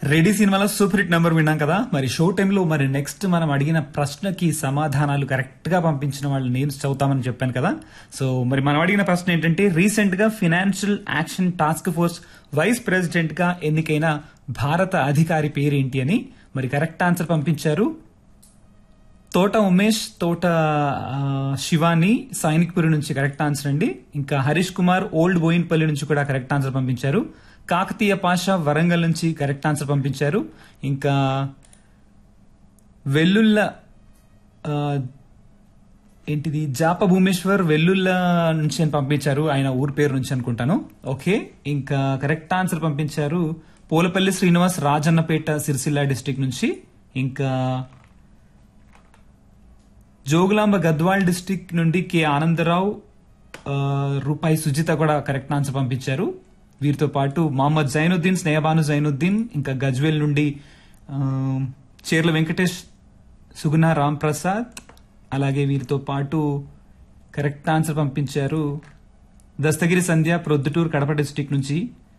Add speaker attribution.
Speaker 1: ready సినిమాలో super hit number విన్నాం కదా మరి షో టైంలో మరి నెక్స్ట్ మనం అడిగిన ప్రశ్నకి సమాధానాలు కరెక్ట్ గా పంపించిన వాళ్ళ నేమ్స్ చదువుతామని చెప్పాను కదా సో మరి మనం అడిగిన ప్రశ్న ఏంటంటే రీసెంట్ గా financial action task force vice president గా ఎన్నికైన భారత అధికారి పేరేంటి అని మరి కరెక్ట్ ఆన్సర్ పంపించారు తోట ఉమేష్ తోట ఆ, శివాని సైనిక్పురి నుంచి కరెక్ట్ ఆన్సర్ అండి ఇంకా హరీష్ కుమార్ ఓల్డ్ బోయిన్పల్లి నుంచి కూడా కరెక్ట్ ఆన్సర్ పంపించారు కాకతీయ పాషా వరంగల్ నుంచి కరెక్ట్ ఆన్సర్ పంపించారు ఇంకా వెల్లుల్ల ఆ, ఏంటిది జాప భూమేశ్వర్ వెల్లుల్ల నుంచి అని పంపించారు ఆయన ఊరి పేరు నుంచి అనుకుంటాను ఓకే ఇంకా కరెక్ట్ ఆన్సర్ పంపించారు పోలపల్లి శ్రీనివాస్ రాజన్నపేట సిరిసిల్ల డిస్టిక్ నుంచి ఇంకా జోగులాంబ గద్వాల్ డిస్టిక్ నుండి కె ఆనందరావు ఆ, రూపాయి సుజిత కూడా కరెక్ట్ ఆన్సర్ పంపించారు వీరితో పాటు మహమ్మద్ జైనుద్దీన్ స్నేహబాను జైనుద్దీన్ ఇంకా గజ్వేల్ నుండి ఆ, చీర్ల వెంకటేష్ సుగుణ రామ్ ప్రసాద్ అలాగే వీరితో పాటు కరెక్ట్ ఆన్సర్ పంపించారు దస్తగిరి సంధ్య ప్రొద్దుటూరు కడప డిస్టిక్ నుంచి